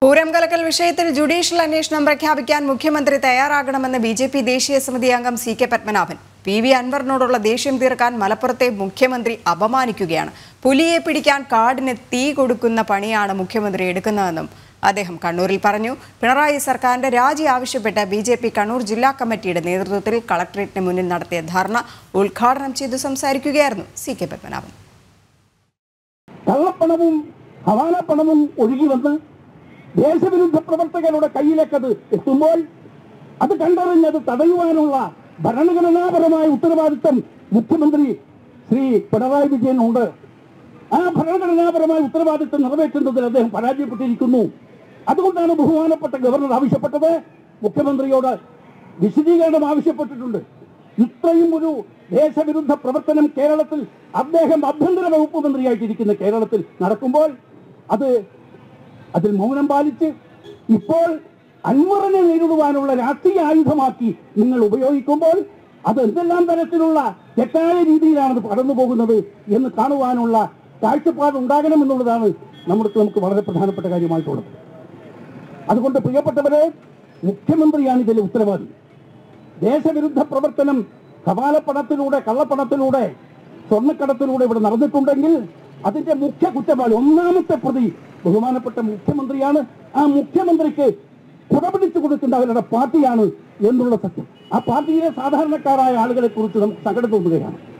പൂരം കലക്കൽ വിഷയത്തിൽ ജുഡീഷ്യൽ അന്വേഷണം പ്രഖ്യാപിക്കാൻ മുഖ്യമന്ത്രി തയ്യാറാകണമെന്ന് ബി ജെ പി ദേശീയ സമിതി അംഗം C K Padmanabhan P V അൻവറിനോടുള്ള ദേഷ്യം തീർക്കാൻ മലപ്പുറത്തെ മുഖ്യമന്ത്രി അപമാനിക്കുകയാണ് പുലിയെ പിടിക്കാൻ കാടിന് തീ കൊടുക്കുന്ന പണിയാണ് മുഖ്യമന്ത്രി എടുക്കുന്നതെന്നും അദ്ദേഹം കണ്ണൂരിൽ പറഞ്ഞു പിണറായി സർക്കാരിന്റെ രാജി ആവശ്യപ്പെട്ട് ബി ജെ പി കണ്ണൂർ ജില്ലാ കമ്മിറ്റിയുടെ നേതൃത്വത്തിൽ കളക്ടറേറ്റിന് മുന്നിൽ നടത്തിയ ധർണ ഉദ്ഘാടനം ചെയ്തു സംസാരിക്കുകയായിരുന്നു സി കെ പത്മനാഭൻ കള്ളപ്പണവും ഹവാലപ്പണവും ഒഴുകി വന്ന് ദേശവിരുദ്ധ പ്രവർത്തകരുടെ കയ്യിലേക്ക് അത് എത്തുമ്പോൾ അത് കണ്ടറിഞ്ഞത് തടയുവാനുള്ള ഭരണഘടനാപരമായ ഉത്തരവാദിത്തം മുഖ്യമന്ത്രി ശ്രീ പിണറായി വിജയനുണ്ട് ആ ഭരണഘടനാപരമായ ഉത്തരവാദിത്തം നിറവേറ്റുന്നതിൽ അദ്ദേഹം പരാജയപ്പെട്ടിരിക്കുന്നു അതുകൊണ്ടാണ് ബഹുമാനപ്പെട്ട ഗവർണർ ആവശ്യപ്പെട്ടത് മുഖ്യമന്ത്രിയോട് വിശദീകരണം ആവശ്യപ്പെട്ടിട്ടുണ്ട് ഇത്രയും ഒരു ദേശവിരുദ്ധ പ്രവർത്തനം കേരളത്തിൽ അദ്ദേഹം ആഭ്യന്തര വകുപ്പ് മന്ത്രിയായിട്ടിരിക്കുന്ന കേരളത്തിൽ നടക്കുമ്പോൾ അത് അതിൽ മൗനം പാലിച്ച് ഇപ്പോൾ അൻവറിനെ നേരിടുവാനുള്ള രാഷ്ട്രീയ ആയുധമാക്കി നിങ്ങൾ ഉപയോഗിക്കുമ്പോൾ അത് എന്തെല്ലാം തരത്തിലുള്ള തെറ്റായ രീതിയിലാണ് അത് കടന്നു പോകുന്നത് എന്ന് കാണുവാനുള്ള കാഴ്ചപ്പാട് ഉണ്ടാകണമെന്നുള്ളതാണ് നമ്മുടെ നമുക്ക് വളരെ പ്രധാനപ്പെട്ട കാര്യമായിട്ടുള്ളത് അതുകൊണ്ട് പ്രിയപ്പെട്ടവരെ മുഖ്യമന്ത്രിയാണ് ഇതിലെ ഉത്തരവാദി ദേശവിരുദ്ധ പ്രവർത്തനം കപാലപ്പണത്തിലൂടെ കള്ളപ്പണത്തിലൂടെ സ്വർണ്ണക്കടത്തിലൂടെ ഇവിടെ നടന്നിട്ടുണ്ടെങ്കിൽ അതിന്റെ മുഖ്യ കുറ്റവാളി ഒന്നാമത്തെ പ്രതി ബഹുമാനപ്പെട്ട മുഖ്യമന്ത്രിയാണ് ആ മുഖ്യമന്ത്രിക്ക് കുടപിടിച്ചു കൊടുക്കേണ്ട അവരുടെ പാർട്ടിയാണ് എന്നുള്ള സത്യം ആ പാർട്ടിയിലെ സാധാരണക്കാരായ ആളുകളെ കുറിച്ച് നമുക്ക് സങ്കടം തോന്നുകയാണ്